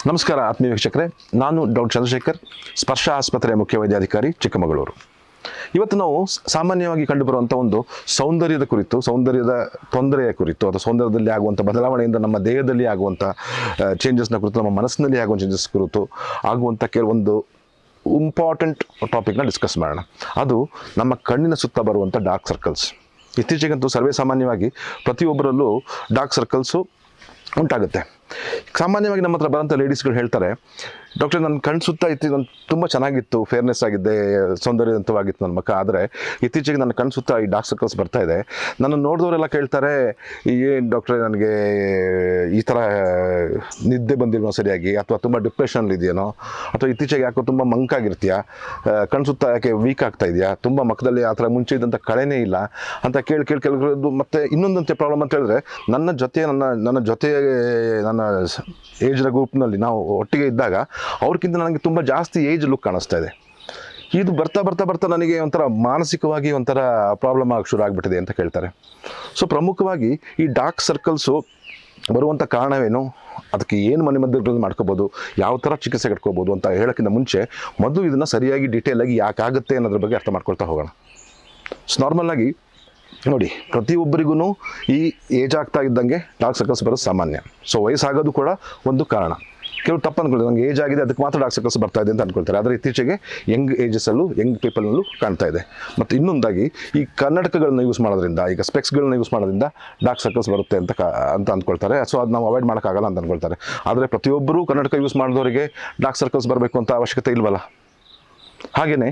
ನಮಸ್ಕಾರ ಆತ್ಮೀಯ ವೀಕ್ಷಕರೇ ನಾನು ಡಾಕ್ಟರ್ ಚಂದ್ರಶೇಖರ್ ಸ್ಪರ್ಶ ಆಸ್ಪತ್ರೆಯ ಮುಖ್ಯ ವೈದ್ಯಾಧಿಕಾರಿ ಚಿಕ್ಕಮಗಳೂರು ಇವತ್ತು ನಾವು ಸ್- ಸಾಮಾನ್ಯವಾಗಿ ಕಂಡುಬರುವಂಥ ಒಂದು ಸೌಂದರ್ಯದ ಕುರಿತು ಸೌಂದರ್ಯದ ತೊಂದರೆಯ ಕುರಿತು ಅಥವಾ ಸೌಂದರ್ಯದಲ್ಲಿ ಆಗುವಂಥ ಬದಲಾವಣೆಯಿಂದ ನಮ್ಮ ದೇಹದಲ್ಲಿ ಆಗುವಂಥ ಚೇಂಜಸ್ನ ಕುರಿತು ನಮ್ಮ ಮನಸ್ಸಿನಲ್ಲಿ ಆಗುವ ಚೇಂಜಸ್ ಕುರಿತು ಆಗುವಂಥ ಕೆಲವೊಂದು ಇಂಪಾರ್ಟೆಂಟ್ ಟಾಪಿಕ್ನ ಡಿಸ್ಕಸ್ ಮಾಡೋಣ ಅದು ನಮ್ಮ ಕಣ್ಣಿನ ಸುತ್ತ ಬರುವಂಥ ಡಾರ್ಕ್ ಸರ್ಕಲ್ಸ್ ಇತ್ತೀಚೆಗಂತೂ ಸರ್ವೇ ಸಾಮಾನ್ಯವಾಗಿ ಪ್ರತಿಯೊಬ್ಬರಲ್ಲೂ ಡಾರ್ಕ್ ಸರ್ಕಲ್ಸು ಉಂಟಾಗುತ್ತೆ ಸಾಮಾನ್ಯವಾಗಿ ನಮ್ಮ ಹತ್ರ ಬರೋಂಥ ಲೇಡೀಸ್ಗಳು ಹೇಳ್ತಾರೆ ಡಾಕ್ಟರ್ ನನ್ನ ಕಣ್ಣು ಸುತ್ತ ಇತ್ತು ನಾನು ತುಂಬ ಚೆನ್ನಾಗಿತ್ತು ಫೇರ್ನೆಸ್ ಆಗಿದ್ದೆ ಸೌಂದರ್ಯವಂತವಾಗಿತ್ತು ನನ್ನ ಮಕ್ಕ ಆದರೆ ಇತ್ತೀಚೆಗೆ ನನ್ನ ಕಣ್ಣು ಸುತ್ತ ಈ ಡಾರ್ಕ್ ಸರ್ಕಲ್ಸ್ ಬರ್ತಾ ಇದೆ ನನ್ನ ನೋಡಿದವರೆಲ್ಲ ಕೇಳ್ತಾರೆ ಏನು ಡಾಕ್ಟ್ರೆ ನನಗೆ ಈ ಥರ ನಿದ್ದೆ ಬಂದಿಲ್ವೋ ಸರಿಯಾಗಿ ಅಥವಾ ತುಂಬ ಡಿಪ್ರೆಷನ್ ಇದೆಯೇನೋ ಅಥವಾ ಇತ್ತೀಚೆಗೆ ಯಾಕೋ ತುಂಬ ಮಂಕಾಗಿರ್ತೀಯಾ ಕಣ್ಣು ಸುತ್ತ ಯಾಕೆ ವೀಕ್ ಆಗ್ತಾ ಇದೆಯಾ ತುಂಬ ಮಕ್ಕದಲ್ಲಿ ಆ ಥರ ಮುಂಚೆ ಇದ್ದಂಥ ಕಳೆನೇ ಇಲ್ಲ ಅಂತ ಕೇಳಿ ಕೇಳಿ ಕೆಲವರು ಮತ್ತೆ ಇನ್ನೊಂದಂತೆ ಪ್ರಾಬ್ಲಮ್ ಅಂತ ಹೇಳಿದ್ರೆ ನನ್ನ ಜೊತೆ ನನ್ನ ನನ್ನ ಜೊತೆ ನನ್ನ ಏಜ್ನ ಗ್ರೂಪ್ನಲ್ಲಿ ನಾವು ಒಟ್ಟಿಗೆ ಇದ್ದಾಗ ಅವ್ರಿಗಿಂತ ನನಗೆ ತುಂಬ ಜಾಸ್ತಿ ಏಜ್ ಲುಕ್ ಕಾಣಿಸ್ತಾ ಇದೆ ಇದು ಬರ್ತಾ ಬರ್ತಾ ಬರ್ತಾ ನನಗೆ ಒಂಥರ ಮಾನಸಿಕವಾಗಿ ಒಂಥರ ಪ್ರಾಬ್ಲಮ್ ಆಗಿ ಶುರು ಆಗಿಬಿಟ್ಟಿದೆ ಅಂತ ಕೇಳ್ತಾರೆ ಸೊ ಪ್ರಮುಖವಾಗಿ ಈ ಡಾರ್ಕ್ ಸರ್ಕಲ್ಸು ಬರುವಂಥ ಕಾರಣವೇನು ಅದಕ್ಕೆ ಏನು ಮನೆ ಮದ್ದುಗಳನ್ನು ಮಾಡ್ಕೋಬೋದು ಯಾವ ಥರ ಚಿಕಿತ್ಸೆ ಕಟ್ಕೋಬೋದು ಅಂತ ಹೇಳೋಕ್ಕಿಂತ ಮುಂಚೆ ಮೊದಲು ಇದನ್ನು ಸರಿಯಾಗಿ ಡೀಟೇಲಾಗಿ ಯಾಕಾಗುತ್ತೆ ಅನ್ನೋದ್ರ ಬಗ್ಗೆ ಅರ್ಥ ಮಾಡ್ಕೊಳ್ತಾ ಹೋಗೋಣ ಸೊ ನಾರ್ಮಲ್ಲಾಗಿ ನೋಡಿ ಪ್ರತಿಯೊಬ್ಬರಿಗೂ ಈ ಏಜ್ ಆಗ್ತಾ ಇದ್ದಂಗೆ ಡಾರ್ಕ್ ಸರ್ಕಲ್ಸ್ ಬರೋದು ಸಾಮಾನ್ಯ ಸೊ ವಯಸ್ಸಾಗೋದು ಕೂಡ ಒಂದು ಕಾರಣ ಕೆಲವು ತಪ್ಪು ಅಂದ್ಕೊಳ್ತಾರೆ ನನಗೆ ಏಜ್ ಆಗಿದೆ ಅದಕ್ಕೆ ಮಾತ್ರ ಡಾರ್ಕ್ ಸರ್ಕಲ್ಸ್ ಬರ್ತಾ ಇದೆ ಅಂತ ಅಂದ್ಕೊಳ್ತಾರೆ ಆದರೆ ಇತ್ತೀಚೆಗೆ ಯಂಗ್ ಏಜಸಲ್ಲೂ ಯಂಗ್ ಪೀಪಲ್ನಲ್ಲೂ ಕಾಣ್ತಾ ಇದೆ ಮತ್ತು ಇನ್ನೊಂದಾಗಿ ಈ ಕನ್ನಡಕಗಳನ್ನ ಯೂಸ್ ಮಾಡೋದ್ರಿಂದ ಈಗ ಸ್ಪೆಕ್ಸ್ಗಳನ್ನ ಯೂಸ್ ಮಾಡೋದ್ರಿಂದ ಡಾರ್ಕ್ ಸರ್ಕಲ್ಸ್ ಬರುತ್ತೆ ಅಂತ ಕಾ ಅಂತ ಅಂದ್ಕೊಳ್ತಾರೆ ಸೊ ಅದು ನಾವು ಅವಾಯ್ಡ್ ಮಾಡೋಕ್ಕಾಗಲ್ಲ ಅಂತ ಅಂದ್ಕೊಳ್ತಾರೆ ಆದರೆ ಪ್ರತಿಯೊಬ್ಬರೂ ಕನ್ನಡಕ ಯೂಸ್ ಮಾಡಿದವರಿಗೆ ಡಾರ್ಕ್ ಸರ್ಕಲ್ಸ್ ಬರಬೇಕು ಅಂತ ಅವಶ್ಯಕತೆ ಇಲ್ವಲ್ಲ ಹಾಗೆಯೇ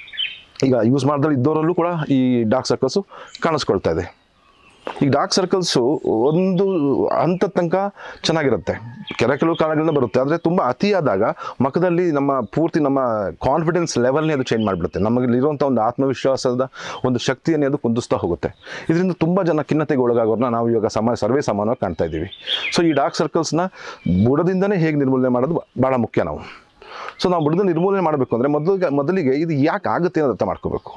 ಈಗ ಯೂಸ್ ಮಾಡಿದ್ರೆ ಇದ್ದವರಲ್ಲೂ ಕೂಡ ಈ ಡಾರ್ಕ್ ಸರ್ಕಲ್ಸು ಕಾಣಿಸ್ಕೊಳ್ತಾ ಇದೆ ಈ ಡಾರ್ಕ್ ಸರ್ಕಲ್ಸು ಒಂದು ಹಂತದ ತನಕ ಚೆನ್ನಾಗಿರುತ್ತೆ ಕೆಲ ಕೆಲವು ಕಾರಣಗಳಿಂದ ಬರುತ್ತೆ ಆದರೆ ತುಂಬ ಅತಿಯಾದಾಗ ಮಖದಲ್ಲಿ ನಮ್ಮ ಪೂರ್ತಿ ನಮ್ಮ ಕಾನ್ಫಿಡೆನ್ಸ್ ಲೆವೆಲ್ನೇ ಅದು ಚೇಂಜ್ ಮಾಡಿಬಿಡುತ್ತೆ ನಮಗಿರುವಂಥ ಒಂದು ಆತ್ಮವಿಶ್ವಾಸದ ಒಂದು ಶಕ್ತಿಯನ್ನೇ ಅದು ಕುಂದಿಸ್ತಾ ಹೋಗುತ್ತೆ ಇದರಿಂದ ತುಂಬ ಜನ ಖಿನ್ನತೆಗೆ ಒಳಗಾಗೋರನ್ನ ನಾವು ಇವಾಗ ಸಮ ಸರ್ವೇ ಸಾಮಾನ್ಯವಾಗಿ ಕಾಣ್ತಾ ಇದ್ದೀವಿ ಸೊ ಈ ಡಾರ್ಕ್ ಸರ್ಕಲ್ಸ್ನ ಬುಡದಿಂದನೇ ಹೇಗೆ ನಿರ್ಮೂಲನೆ ಮಾಡೋದು ಭಾಳ ಮುಖ್ಯ ನಾವು ಸೊ ನಾವು ಬುಡದ ನಿರ್ಮೂಲನೆ ಮಾಡಬೇಕು ಅಂದರೆ ಮೊದಲಿಗೆ ಮೊದಲಿಗೆ ಇದು ಯಾಕೆ ಆಗುತ್ತೆ ಅನ್ನೋದು ಅರ್ಥ ಮಾಡ್ಕೋಬೇಕು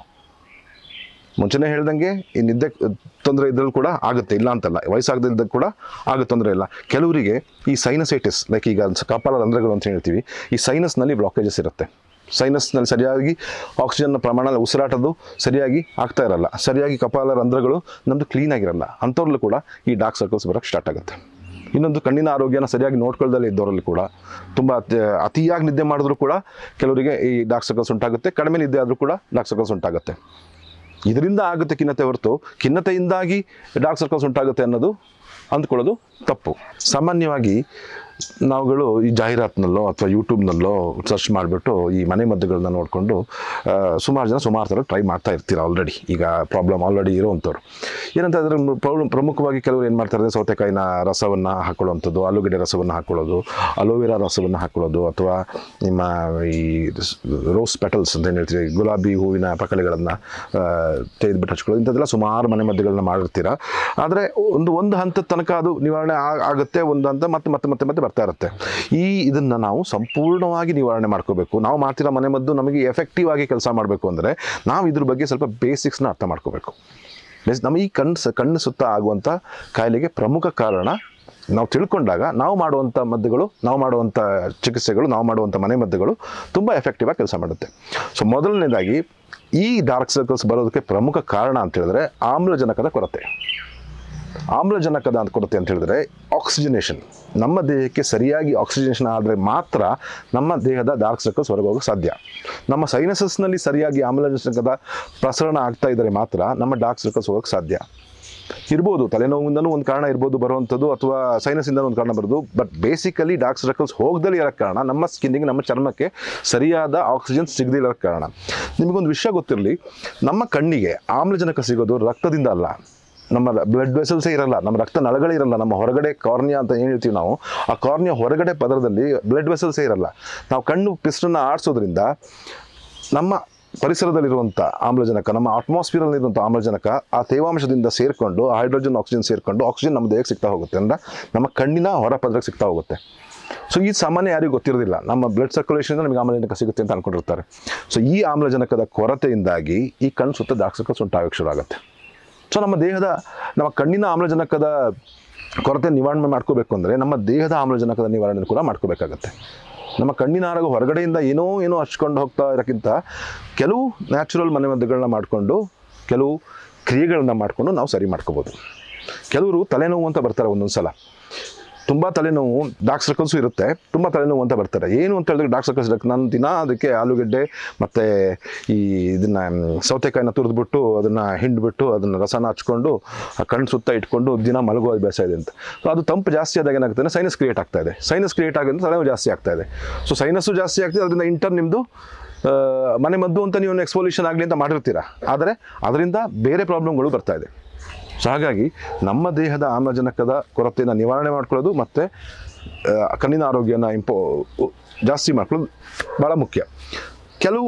ಮುಂಚೆನೇ ಹೇಳ್ದಂಗೆ ಈ ನಿದ್ದೆ ತೊಂದರೆ ಇದ್ರಲ್ಲಿ ಕೂಡ ಆಗುತ್ತೆ ಇಲ್ಲ ಅಂತಲ್ಲ ವಯಸ್ಸಾಗದಿದ್ದಾಗ ಕೂಡ ಆಗುತ್ತೆ ತೊಂದರೆ ಇಲ್ಲ ಕೆಲವರಿಗೆ ಈ ಸೈನಸೈಟಿಸ್ ಲೈಕ್ ಈಗ ಸ- ಕಪಾಲ ರಂಧ್ರಗಳು ಅಂತ ಹೇಳ್ತೀವಿ ಈ ಸೈನಸ್ನಲ್ಲಿ ಬ್ಲಾಕೇಜಸ್ ಇರುತ್ತೆ ಸೈನಸ್ನಲ್ಲಿ ಸರಿಯಾಗಿ ಆಕ್ಸಿಜನ್ನ ಪ್ರಮಾಣ ಉಸಿರಾಟದ್ದು ಸರಿಯಾಗಿ ಆಗ್ತಾ ಇರಲ್ಲ ಸರಿಯಾಗಿ ಕಪಾಲ ರಂಧ್ರಗಳು ನಮ್ಮದು ಕ್ಲೀನ್ ಆಗಿರಲ್ಲ ಅಂಥವ್ರಲ್ಲೂ ಕೂಡ ಈ ಡಾರ್ಕ್ ಸರ್ಕಲ್ಸ್ ಬರೋಕ್ಕೆ ಸ್ಟಾರ್ಟ್ ಆಗುತ್ತೆ ಇನ್ನೊಂದು ಕಣ್ಣಿನ ಆರೋಗ್ಯನ ಸರಿಯಾಗಿ ನೋಡ್ಕೊಳ್ದಲ್ಲೇ ಇದ್ದವರಲ್ಲಿ ಕೂಡ ತುಂಬ ಅತಿ ಅತಿಯಾಗಿ ನಿದ್ದೆ ಮಾಡಿದ್ರು ಕೂಡ ಕೆಲವರಿಗೆ ಈ ಡಾರ್ಕ್ ಸರ್ಕಲ್ಸ್ ಉಂಟಾಗುತ್ತೆ ಕಡಿಮೆ ನಿದ್ದೆ ಆದರೂ ಕೂಡ ಡಾರ್ಕ್ ಸರ್ಕಲ್ಸ್ ಉಂಟಾಗುತ್ತೆ ಇದರಿಂದ ಆಗುತ್ತೆ ಖಿನ್ನತೆ ಹೊರತು ಖಿನ್ನತೆಯಿಂದಾಗಿ ಡಾರ್ಕ್ ಸರ್ಕಲ್ಸ್ ಉಂಟಾಗುತ್ತೆ ಅನ್ನೋದು ಅಂದ್ಕೊಳ್ಳೋದು ತಪ್ಪು ಸಾಮಾನ್ಯವಾಗಿ ನಾವುಗಳು ಈ ಜಾಹೀರಾತಿನಲ್ಲೋ ಅಥವಾ ಯೂಟ್ಯೂಬ್ನಲ್ಲೋ ಸರ್ಚ್ ಮಾಡಿಬಿಟ್ಟು ಈ ಮನೆ ಮದ್ದುಗಳನ್ನ ನೋಡಿಕೊಂಡು ಸುಮಾರು ಜನ ಸುಮಾರು ಥರ ಟ್ರೈ ಮಾಡ್ತಾ ಇರ್ತೀರ ಆಲ್ರೆಡಿ ಈಗ ಪ್ರಾಬ್ಲಮ್ ಆಲ್ರೆಡಿ ಇರೋವಂಥವ್ರು ಏನಂತ ಅದರ ಪ್ರಾಬ್ಲಮ್ ಪ್ರಮುಖವಾಗಿ ಕೆಲವರು ಏನು ಮಾಡ್ತಾರೆ ಅಂದರೆ ಸೌತೆಕಾಯಿನ ರಸವನ್ನು ಹಾಕೊಳ್ಳುವಂಥದ್ದು ಆಲೂಗಡ್ಡೆ ರಸವನ್ನು ಹಾಕೊಳ್ಳೋದು ಅಲೋವೆರಾ ರಸವನ್ನು ಹಾಕೊಳ್ಳೋದು ಅಥವಾ ನಿಮ್ಮ ಈ ರೋಸ್ ಪೆಟಲ್ಸ್ ಅಂತ ಏನು ಹೇಳ್ತೀವಿ ಗುಲಾಬಿ ಹೂವಿನ ಪಕಳೆಗಳನ್ನು ತೆಗೆದುಬಿಟ್ಟು ಹಚ್ಕೊಳ್ಳೋದು ಇಂಥದ್ದೆಲ್ಲ ಸುಮಾರು ಮನೆ ಮದ್ದುಗಳನ್ನ ಮಾಡಿರ್ತೀರ ಆದರೆ ಒಂದು ಒಂದು ಹಂತದ ತನಕ ಅದು ನಿವಾರಣೆ ಆ- ಆಗುತ್ತೆ ಒಂದು ಹಂತ ಮತ್ತೆ ಮತ್ತೆ ಮತ್ತೆ ಮತ್ತೆ ಬರ್ತಾ ಇರುತ್ತೆ ಈ ಇದನ್ನು ನಾವು ಸಂಪೂರ್ಣವಾಗಿ ನಿವಾರಣೆ ಮಾಡ್ಕೋಬೇಕು ನಾವು ಮಾಡ್ತಿರೋ ಮನೆ ಮದ್ದು ನಮಗೆ ಎಫೆಕ್ಟಿವ್ ಆಗಿ ಕೆಲಸ ಮಾಡಬೇಕು ಅಂದರೆ ನಾವು ಇದ್ರ ಬಗ್ಗೆ ಸ್ವಲ್ಪ ಬೇಸಿಕ್ಸ್ನ ಅರ್ಥ ಮಾಡ್ಕೋಬೇಕು ಬೇಸ್ ನಮ್ಮ ಈ ಕಣ್ಣು ಸ ಕಣ್ಣು ಸುತ್ತ ಆಗುವಂಥ ಕಾಯಿಲೆಗೆ ಪ್ರಮುಖ ಕಾರಣ ನಾವು ತಿಳ್ಕೊಂಡಾಗ ನಾವು ಮಾಡುವಂಥ ಮದ್ದುಗಳು ನಾವು ಮಾಡುವಂಥ ಚಿಕಿತ್ಸೆಗಳು ನಾವು ಮಾಡುವಂಥ ಮನೆ ಮದ್ದುಗಳು ತುಂಬ ಎಫೆಕ್ಟಿವ್ ಆಗಿ ಕೆಲಸ ಮಾಡುತ್ತೆ ಸೊ ಮೊದಲನೇದಾಗಿ ಈ ಡಾರ್ಕ್ ಸರ್ಕಲ್ಸ್ ಬರೋದಕ್ಕೆ ಪ್ರಮುಖ ಕಾರಣ ಅಂತ ಹೇಳಿದ್ರೆ ಆಮ್ಲಜನಕದ ಕೊರತೆ ಆಮ್ಲಜನಕದ ಅಂತ ಕೊರತೆ ಅಂತ ಹೇಳಿದ್ರೆ ಆಕ್ಸಿಜನೇಷನ್ ನಮ್ಮ ದೇಹಕ್ಕೆ ಸರಿಯಾಗಿ ಆಕ್ಸಿಜನೇಷನ್ ಆದರೆ ಮಾತ್ರ ನಮ್ಮ ದೇಹದ ಡಾರ್ಕ್ ಸರ್ಕಲ್ಸ್ ಹೊರಗೆ ಹೋಗೋಕ್ಕೆ ಸಾಧ್ಯ ನಮ್ಮ ಸೈನಸಸ್ನಲ್ಲಿ ಸರಿಯಾಗಿ ಆಮ್ಲಜನಕದ ಪ್ರಸರಣ ಆಗ್ತಾ ಇದ್ದರೆ ಮಾತ್ರ ನಮ್ಮ ಡಾರ್ಕ್ ಸರ್ಕಲ್ಸ್ ಹೋಗೋಕ್ಕೆ ಸಾಧ್ಯ ಇರ್ಬೋದು ತಲೆನೋವಿಂದನೂ ಒಂದು ಕಾರಣ ಇರ್ಬೋದು ಬರುವಂಥದ್ದು ಅಥವಾ ಸೈನಸ್ಸಿಂದನೂ ಒಂದು ಕಾರಣ ಬರೋದು ಬಟ್ ಬೇಸಿಕಲಿ ಡಾರ್ಕ್ ಸರ್ಕಲ್ಸ್ ಹೋಗದಲ್ಲಿ ಇರೋಕ್ಕೆ ಕಾರಣ ನಮ್ಮ ಸ್ಕಿನ್ನಿಗೆ ನಮ್ಮ ಚರ್ಮಕ್ಕೆ ಸರಿಯಾದ ಆಕ್ಸಿಜನ್ ಸಿಗದೇ ಇರೋಕ್ಕೆ ಕಾರಣ ನಿಮಗೊಂದು ವಿಷಯ ಗೊತ್ತಿರಲಿ ನಮ್ಮ ಕಣ್ಣಿಗೆ ಆಮ್ಲಜನಕ ಸಿಗೋದು ರಕ್ತದಿಂದ ಅಲ್ಲ ನಮ್ಮ ಬ್ಲಡ್ ವೆಸಲ್ಸೇ ಇರಲ್ಲ ನಮ್ಮ ರಕ್ತ ನಳಗಳೇ ಇರಲ್ಲ ನಮ್ಮ ಹೊರಗಡೆ ಕಾರ್ನಿಯಾ ಅಂತ ಏನು ಹೇಳ್ತೀವಿ ನಾವು ಆ ಕಾರ್ನಿಯಾ ಹೊರಗಡೆ ಪದರದಲ್ಲಿ ಬ್ಲಡ್ ವೆಸಲ್ಸೇ ಇರಲ್ಲ ನಾವು ಕಣ್ಣು ಪಿಸ್ಟನ್ನು ಆಡಿಸೋದ್ರಿಂದ ನಮ್ಮ ಪರಿಸರದಲ್ಲಿರುವಂಥ ಆಮ್ಲಜನಕ ನಮ್ಮ ಅಟ್ಮಾಸ್ಫಿಯರಲ್ಲಿರುವಂಥ ಆಮ್ಲಜನಕ ಆ ತೇವಾಂಶದಿಂದ ಸೇರಿಕೊಂಡು ಹೈಡ್ರೋಜನ್ ಆಕ್ಸಿಜನ್ ಸೇರಿಕೊಂಡು ಆಕ್ಸಿಜನ್ ನಮ್ಮ ದೇಹಕ್ಕೆ ಸಿಗ್ತಾ ಹೋಗುತ್ತೆ ಅಂದ್ರೆ ನಮ್ಮ ಕಣ್ಣಿನ ಹೊರ ಪದರಕ್ಕೆ ಸಿಗ್ತಾ ಹೋಗುತ್ತೆ ಸೊ ಈ ಸಾಮಾನ್ಯ ಯಾರಿಗೂ ಗೊತ್ತಿರೋದಿಲ್ಲ ನಮ್ಮ ಬ್ಲಡ್ ಸರ್ಕ್ಯುಲೇಷನ್ ನಮಗೆ ಆಮ್ಲಜನಕ ಸಿಗುತ್ತೆ ಅಂತ ಅನ್ಕೊಂಡಿರ್ತಾರೆ ಸೊ ಈ ಆಮ್ಲಜನಕದ ಕೊರತೆಯಿಂದಾಗಿ ಈ ಕಣ್ಣು ಸುತ್ತ ಡಾರ್ಕ್ ಸರ್ಕಲ್ಸ್ ಉಂಟಾಗಕ್ಕೆ ಶುರು ಆಗುತ್ತೆ ಸೊ ನಮ್ಮ ದೇಹದ ನಮ್ಮ ಕಣ್ಣಿನ ಆಮ್ಲಜನಕದ ಕೊರತೆ ನಿವಾರಣೆ ಮಾಡ್ಕೋಬೇಕು ಅಂದರೆ ನಮ್ಮ ದೇಹದ ಆಮ್ಲಜನಕದ ನಿವಾರಣೆ ಕೂಡ ಮಾಡ್ಕೋಬೇಕಾಗತ್ತೆ ನಮ್ಮ ಕಣ್ಣಿನ ಆರೋಗ್ಯ ಹೊರಗಡೆಯಿಂದ ಏನೋ ಏನೋ ಹಚ್ಕೊಂಡು ಹೋಗ್ತಾ ಇರೋಕ್ಕಿಂತ ಕೆಲವು ನ್ಯಾಚುರಲ್ ಮನೆಮದ್ದುಗಳನ್ನ ಮಾಡಿಕೊಂಡು ಕೆಲವು ಕ್ರಿಯೆಗಳನ್ನ ಮಾಡಿಕೊಂಡು ನಾವು ಸರಿ ಮಾಡ್ಕೋಬೋದು ಕೆಲವರು ತಲೆನೋವು ಅಂತ ಬರ್ತಾರೆ ಒಂದೊಂದು ಸಲ ತುಂಬ ತಲೆನೋವು ಡಾರ್ಕ್ ಸರ್ಕಲ್ಸು ಇರುತ್ತೆ ತುಂಬ ತಲೆನೋವು ಅಂತ ಬರ್ತಾರೆ ಏನು ಅಂತ ಹೇಳಿದ್ರೆ ಡಾರ್ಕ್ ಸರ್ಕಲ್ಸ್ ಇರುತ್ತೆ ನಾನು ದಿನ ಅದಕ್ಕೆ ಆಲೂಗಡ್ಡೆ ಮತ್ತು ಈ ಇದನ್ನು ಸೌತೆಕಾಯಿನ ತುರಿದ್ಬಿಟ್ಟು ಅದನ್ನು ಹಿಂಡ್ಬಿಟ್ಟು ಅದನ್ನು ರಸನ ಹಚ್ಕೊಂಡು ಆ ಕಣ್ಣು ಸುತ್ತ ಇಟ್ಕೊಂಡು ದಿನ ಮಲಗುವ ಅಭ್ಯಾಸ ಇದೆ ಅಂತ ಸೊ ಅದು ತಂಪು ಜಾಸ್ತಿ ಆದಾಗ ಏನಾಗ್ತದೆ ಸೈನಸ್ ಕ್ರಿಯೇಟ್ ಆಗ್ತಾ ಇದೆ ಸೈನಸ್ ಕ್ರಿಯೇಟ್ ಆಗೋದ್ರಿಂದ ತಲೆನೋವು ಜಾಸ್ತಿ ಆಗ್ತಾ ಇದೆ ಸೊ ಸೈನಸ್ಸು ಜಾಸ್ತಿ ಆಗ್ತದೆ ಅದರಿಂದ ಇಂಟರ್ ನಿಮ್ಮದು ಮನೆ ಮದ್ದು ಅಂತ ನೀವು ಎಕ್ಸ್ಪೋಲ್ಯೂಷನ್ ಆಗಲಿ ಅಂತ ಮಾಡಿರ್ತೀರ ಆದರೆ ಅದರಿಂದ ಬೇರೆ ಪ್ರಾಬ್ಲಮ್ಗಳು ಬರ್ತಾ ಇದೆ ಸೊ ಹಾಗಾಗಿ ನಮ್ಮ ದೇಹದ ಆಮ್ಲಜನಕದ ಕೊರತೆಯನ್ನು ನಿವಾರಣೆ ಮಾಡ್ಕೊಳ್ಳೋದು ಮತ್ತು ಕಣ್ಣಿನ ಆರೋಗ್ಯನ ಇಂಪೋ ಜಾಸ್ತಿ ಮಾಡ್ಕೊಳ್ಳೋದು ಭಾಳ ಮುಖ್ಯ ಕೆಲವು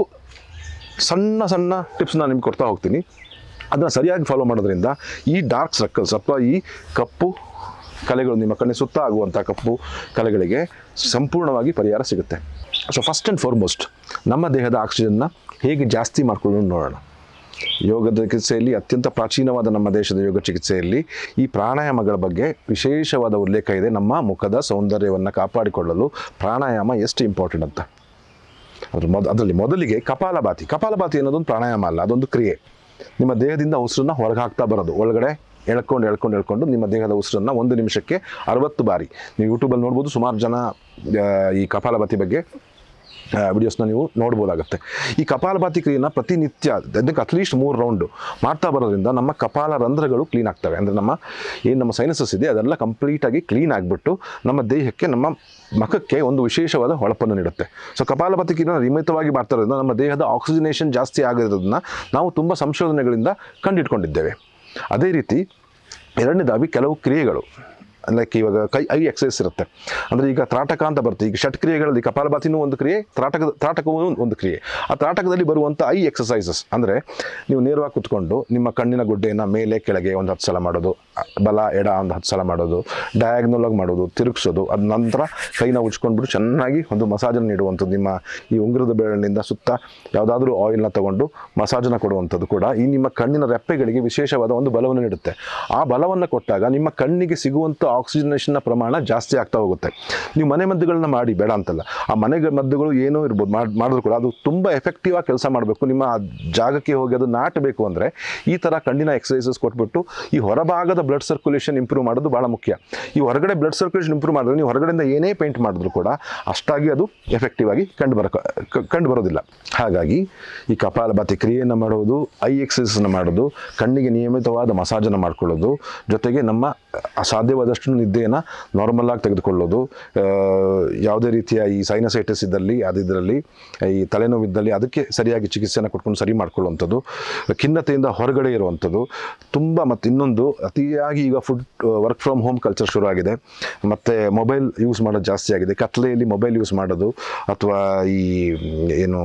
ಸಣ್ಣ ಸಣ್ಣ ಟಿಪ್ಸ್ ನಾನು ನಿಮ್ಗೆ ಕೊಡ್ತಾ ಹೋಗ್ತೀನಿ ಅದನ್ನು ಸರಿಯಾಗಿ ಫಾಲೋ ಮಾಡೋದ್ರಿಂದ ಈ ಡಾರ್ಕ್ ಸರ್ಕಲ್ಸ್ ಅಥವಾ ಈ ಕಪ್ಪು ಕಲೆಗಳು ನಿಮ್ಮ ಕಣ್ಣಿನ ಸುತ್ತ ಆಗುವಂಥ ಕಪ್ಪು ಕಲೆಗಳಿಗೆ ಸಂಪೂರ್ಣವಾಗಿ ಪರಿಹಾರ ಸಿಗುತ್ತೆ ಸೊ ಫಸ್ಟ್ ಆ್ಯಂಡ್ ಫಾರ್ಮೋಸ್ಟ್ ನಮ್ಮ ದೇಹದ ಆಕ್ಸಿಜನ್ನ ಹೇಗೆ ಜಾಸ್ತಿ ಮಾಡ್ಕೊಳ್ಳೋದು ನೋಡೋಣ ಯೋಗದ ಚಿಕಿತ್ಸೆಯಲ್ಲಿ ಅತ್ಯಂತ ಪ್ರಾಚೀನವಾದ ನಮ್ಮ ದೇಶದ ಯೋಗ ಚಿಕಿತ್ಸೆಯಲ್ಲಿ ಈ ಪ್ರಾಣಾಯಾಮಗಳ ಬಗ್ಗೆ ವಿಶೇಷವಾದ ಉಲ್ಲೇಖ ಇದೆ ನಮ್ಮ ಮುಖದ ಸೌಂದರ್ಯವನ್ನು ಕಾಪಾಡಿಕೊಳ್ಳಲು ಪ್ರಾಣಾಯಾಮ ಎಷ್ಟು ಇಂಪಾರ್ಟೆಂಟ್ ಅಂತ ಅದ್ರ ಮೊದ ಅದರಲ್ಲಿ ಮೊದಲಿಗೆ ಕಪಾಲಭಾತಿ ಕಪಾಲಭಾತಿ ಅನ್ನೋದೊಂದು ಪ್ರಾಣಾಯಾಮ ಅಲ್ಲ ಅದೊಂದು ಕ್ರಿಯೆ ನಿಮ್ಮ ದೇಹದಿಂದ ಉಸಿರನ್ನ ಹೊರಗೆ ಹಾಕ್ತಾ ಬರೋದು ಒಳಗಡೆ ಎಳ್ಕೊಂಡು ಎಳ್ಕೊಂಡು ಎಳ್ಕೊಂಡು ನಿಮ್ಮ ದೇಹದ ಉಸಿರನ್ನ ಒಂದು ನಿಮಿಷಕ್ಕೆ ಅರವತ್ತು ಬಾರಿ ನೀವು ಯೂಟ್ಯೂಬಲ್ಲಿ ನೋಡ್ಬೋದು ಸುಮಾರು ಜನ ಆ, ಈ ಕಪಾಲಭಾತಿ ಬಗ್ಗೆ ವಿಡಿಯೋಸ್ನ ನೀವು ನೋಡ್ಬೋದಾಗುತ್ತೆ ಈ ಕಪಾಲಭಾತಿ ಕ್ರಿಯೆನ ಪ್ರತಿನಿತ್ಯ ಅದಕ್ಕೆ ಅಟ್ಲೀಸ್ಟ್ ಮೂರು ರೌಂಡು ಮಾಡ್ತಾ ಬರೋದ್ರಿಂದ ನಮ್ಮ ಕಪಾಲ ರಂಧ್ರಗಳು ಕ್ಲೀನ್ ಆಗ್ತವೆ ಅಂದರೆ ನಮ್ಮ ಏನು ನಮ್ಮ ಸೈನಸಸ್ ಇದೆ ಅದೆಲ್ಲ ಕಂಪ್ಲೀಟಾಗಿ ಕ್ಲೀನ್ ಆಗಿಬಿಟ್ಟು ನಮ್ಮ ದೇಹಕ್ಕೆ ನಮ್ಮ ಮುಖಕ್ಕೆ ಒಂದು ವಿಶೇಷವಾದ ಹೊಳಪನ್ನು ನೀಡುತ್ತೆ ಸೊ ಕಪಾಲಭಾತಿ ಕ್ರಿಯೆನ ನಿಯಮಿತವಾಗಿ ಮಾಡ್ತಾ ಇರೋದ್ರಿಂದ ನಮ್ಮ ದೇಹದ ಆಕ್ಸಿಜನೇಷನ್ ಜಾಸ್ತಿ ಆಗಿರೋದನ್ನ ನಾವು ತುಂಬ ಸಂಶೋಧನೆಗಳಿಂದ ಕಂಡಿಟ್ಕೊಂಡಿದ್ದೇವೆ ಅದೇ ರೀತಿ ಎರಡನೇದಾಗಿ ಕೆಲವು ಕ್ರಿಯೆಗಳು ಲೈಕ್ ಇವಾಗ ಕೈ ಐ ಎಕ್ಸಸೈಸ್ ಇರುತ್ತೆ ಅಂದರೆ ಈಗ ತ್ರಾಟಕ ಅಂತ ಬರುತ್ತೆ ಈಗ ಷಟ್ ಕ್ರಿಯೆಗಳಲ್ಲಿ ಕಪಾಲಭಾತಿನೂ ಒಂದು ಕ್ರಿಯೆ ತ್ರಾಟಕದ ತ್ರಾಟಕವೂ ಒಂದು ಕ್ರಿಯೆ ಆ ತ್ರಾಟಕದಲ್ಲಿ ಬರುವಂಥ ಐ ಎಕ್ಸಸೈಸಸ್ ಅಂದರೆ ನೀವು ನೇರವಾಗಿ ಕುತ್ಕೊಂಡು ನಿಮ್ಮ ಕಣ್ಣಿನ ಗುಡ್ಡೆಯನ್ನು ಮೇಲೆ ಕೆಳಗೆ ಒಂದು ಹತ್ತು ಸಲ ಮಾಡೋದು ಅ- ಬಲ ಎಡ ಒಂದು ಹತ್ತು ಸಲ ಮಾಡೋದು ಡಯಾಗ್ನಲ್ ಆಗಿ ಮಾಡೋದು ತಿರುಗಿಸೋದು ಅದ ನಂತರ ಕೈನ ಉಜ್ಕೊಂಡ್ಬಿಟ್ಟು ಚೆನ್ನಾಗಿ ಒಂದು ಮಸಾಜನ್ನು ನೀಡುವಂಥದ್ದು ನಿಮ್ಮ ಈ ಉಂಗುರದ ಬೆರಳಿನಿಂದ ಸುತ್ತ ಯಾವುದಾದ್ರೂ ಆಯಿಲ್ನ ತಗೊಂಡು ಮಸಾಜನ್ನು ಕೊಡುವಂಥದ್ದು ಕೂಡ ಈ ನಿಮ್ಮ ಕಣ್ಣಿನ ರೆಪ್ಪೆಗಳಿಗೆ ವಿಶೇಷವಾದ ಒಂದು ಬಲವನ್ನು ನೀಡುತ್ತೆ ಆ ಬಲವನ್ನು ಕೊಟ್ಟಾಗ ನಿಮ್ಮ ಕಣ್ಣಿಗೆ ಸಿಗುವಂಥ ಆಕ್ಸಿಜನೇಷನ್ನ ಪ್ರಮಾಣ ಜಾಸ್ತಿ ಆಗ್ತಾ ಹೋಗುತ್ತೆ ನೀವು ಮನೆ ಮದ್ದುಗಳನ್ನ ಮಾಡಿ ಬೇಡ ಅಂತಲ್ಲ ಆ ಮನೆ ಮದ್ದುಗಳು ಏನೋ ಇರ್ಬೋದು ಮಾಡ್- ಮಾಡಿದ್ರು ಕೂಡ ಅದು ತುಂಬ ಎಫೆಕ್ಟಿವ್ ಆಗಿ ಕೆಲಸ ಮಾಡಬೇಕು ನಿಮ್ಮ ಆ ಜಾಗಕ್ಕೆ ಹೋಗಿ ಅದು ನಾಟಬೇಕು ಅಂದರೆ ಈ ಥರ ಕಣ್ಣಿನ ಎಕ್ಸಸೈಸಸ್ ಕೊಟ್ಬಿಟ್ಟು ಈ ಹೊರಭಾಗದ ಬ್ಲಡ್ ಸರ್ಕ್ಯುಲೇಷನ್ ಇಂಪ್ರೂವ್ ಮಾಡೋದು ಭಾಳ ಮುಖ್ಯ ಈ ಹೊರಗಡೆ ಬ್ಲಡ್ ಸರ್ಕ್ಯುಲೇಷನ್ ಇಂಪ್ರೂವ್ ಮಾಡಿದ್ರೆ ನೀವು ಹೊರಗಡೆಯಿಂದ ಏನೇ ಪೇಂಟ್ ಮಾಡಿದ್ರು ಕೂಡ ಅಷ್ಟಾಗಿ ಅದು ಎಫೆಕ್ಟಿವ್ ಆಗಿ ಕಂಡು ಬರ ಕಂಡು ಬರೋದಿಲ್ಲ ಹಾಗಾಗಿ ಈ ಕಪಾಲಭಾತಿ ಕ್ರಿಯೆಯನ್ನು ಮಾಡೋದು ಐ ಎಕ್ಸಸೈಸನ್ನು ಮಾಡೋದು ಕಣ್ಣಿಗೆ ನಿಯಮಿತವಾದ ಮಸಾಜನ್ನು ಮಾಡ್ಕೊಳ್ಳೋದು ಜೊತೆಗೆ ನಮ್ಮ ಅಸಾಧ್ಯವಾದಷ್ಟು ನಿದ್ದೆಯನ್ನು ನಾರ್ಮಲ್ ಆಗಿ ತೆಗೆದುಕೊಳ್ಳೋದು ಆ, ಯಾವುದೇ ರೀತಿಯ ಈ ಸೈನಸೈಟಿಸ್ ಇದ್ದಲ್ಲಿ ಅದಿದ್ರಲ್ಲಿ ಈ ತಲೆನೋವಿದ್ದಲ್ಲಿ ಅದಕ್ಕೆ ಸರಿಯಾಗಿ ಚಿಕಿತ್ಸೆಯನ್ನು ಕೊಟ್ಕೊಂಡು ಸರಿ ಮಾಡ್ಕೊಳ್ಳುವಂಥದ್ದು ಖಿನ್ನತೆಯಿಂದ ಹೊರಗಡೆ ಇರುವಂಥದ್ದು ತುಂಬ ಮತ್ತು ಇನ್ನೊಂದು ಅತಿಯಾಗಿ ಈಗ food work from home culture ಶುರು ಆಗಿದೆ ಮತ್ತು ಮೊಬೈಲ್ ಯೂಸ್ ಮಾಡೋದು ಜಾಸ್ತಿ ಆಗಿದೆ ಕತ್ಲೆಯಲ್ಲಿ ಮೊಬೈಲ್ ಯೂಸ್ ಮಾಡೋದು ಅಥವಾ ಈ ಏನು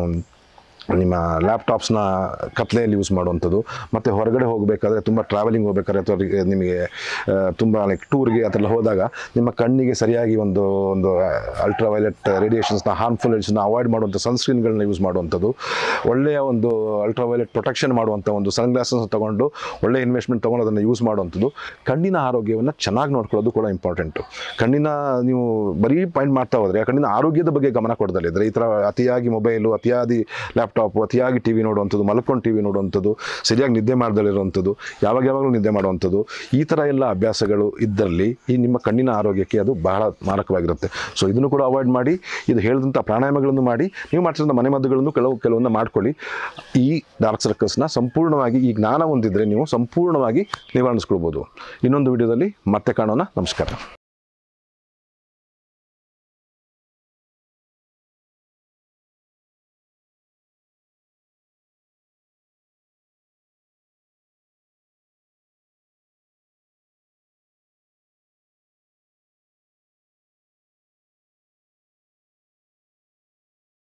ನಿಮ್ಮ ಲ್ಯಾಪ್ಟಾಪ್ಸ್ನ ಕತ್ಲೆಯಲ್ಲಿ ಯೂಸ್ ಮಾಡುವಂಥದ್ದು ಮತ್ತು ಹೊರಗಡೆ ಹೋಗಬೇಕಾದ್ರೆ ತುಂಬ ಟ್ರಾವೆಲಿಂಗ್ ಹೋಗ್ಬೇಕಾದ್ರೆ ಅಥವಾ ರಿ- ನಿಮಗೆ ಆ, ತುಂಬ ಲೈಕ್ ಟೂರ್ಗೆ ಆ ಥರ ಎಲ್ಲ ಹೋದಾಗ ನಿಮ್ಮ ಕಣ್ಣಿಗೆ ಸರಿಯಾಗಿ ಒಂದು ಒಂದು ಅಲ್ಟ್ರಾವೈಲೆಟ್ ರೇಡಿಯೇಷನ್ಸ್ನ ಹಾರ್ಮ್ಫುಲ್ ರೇಡಿಯೇಷನ್ನ ಅವಾಯ್ಡ್ ಮಾಡುವಂಥ ಸನ್ಸ್ಕ್ರೀನ್ಗಳನ್ನ ಯೂಸ್ ಮಾಡುವಂಥದ್ದು ಒಳ್ಳೆಯ ಒಂದು ಅಲ್ಟ್ರಾವೈಲೆಟ್ ಪ್ರೊಟೆಕ್ಷನ್ ಮಾಡುವಂಥ ಒಂದು ಸನ್ ಗ್ಲಾಸಸ್ ತೊಗೊಂಡು ಒಳ್ಳೆಯ ಇನ್ವೆಸ್ಟ್ಮೆಂಟ್ ತೊಗೊಂಡು ಅದನ್ನು ಯೂಸ್ ಮಾಡುವಂಥದ್ದು ಕಣ್ಣಿನ ಆರೋಗ್ಯವನ್ನು ಚೆನ್ನಾಗಿ ನೋಡ್ಕೊಳ್ಳೋದು ಕೂಡ ಇಂಪಾರ್ಟೆಂಟು ಕಣ್ಣಿನ ನೀವು ಬರೀ ಪಾಯಿಂಟ್ ಮಾಡ್ತಾ ಹೋದರೆ ಕಣ್ಣಿನ ಆರೋಗ್ಯದ ಬಗ್ಗೆ ಗಮನ ಕೊಡದಲ್ಲಿದ್ದರೆ ಈ ಥರ ಅತಿಯಾಗಿ ಮೊಬೈಲು ಅತಿಯಾಗಿ ಲ್ಯಾಪ್ಟಾಪು ಅತಿಯಾಗಿ ಟಿ ವಿ ನೋಡುವಂಥದ್ದು ಮಲ್ಕೊಂಡು ಟಿ ವಿ ನೋಡುವಂಥದ್ದು ಸರಿಯಾಗಿ ನಿದ್ದೆ ಮಾಡ್ದಲ್ಲಿರುವಂಥದ್ದು ಯಾವಾಗ ಯಾವಾಗಲೂ ನಿದ್ದೆ ಮಾಡುವಂಥದ್ದು ಈ ಥರ ಎಲ್ಲ ಅಭ್ಯಾಸಗಳು ಇದ್ದಲ್ಲಿ ಈ ನಿಮ್ಮ ಕಣ್ಣಿನ ಆರೋಗ್ಯಕ್ಕೆ ಅದು ಬಹಳ ಮಾರಕವಾಗಿರುತ್ತೆ ಸೊ ಇದನ್ನು ಕೂಡ ಅವಾಯ್ಡ್ ಮಾಡಿ ಇದು ಹೇಳಿದಂಥ ಪ್ರಾಣಾಯಾಮಗಳನ್ನು ಮಾಡಿ ನೀವು ಮಾಡ್ತಿರೋ ಮನೆಮದ್ದುಗಳನ್ನು ಕೆಲವು ಕೆಲವೊಂದು ಮಾಡ್ಕೊಳ್ಳಿ ಈ ಡಾರ್ಕ್ ಸರ್ಕಲ್ಸ್ನ ಸಂಪೂರ್ಣವಾಗಿ ಈ ಜ್ಞಾನ ಹೊಂದಿದ್ರೆ ನೀವು ಸಂಪೂರ್ಣವಾಗಿ ನಿವಾರಿಸ್ಕೊಳ್ಬೋದು ಇನ್ನೊಂದು ವಿಡಿಯೋದಲ್ಲಿ ಮತ್ತೆ ಕಾಣೋಣ ನಮಸ್ಕಾರ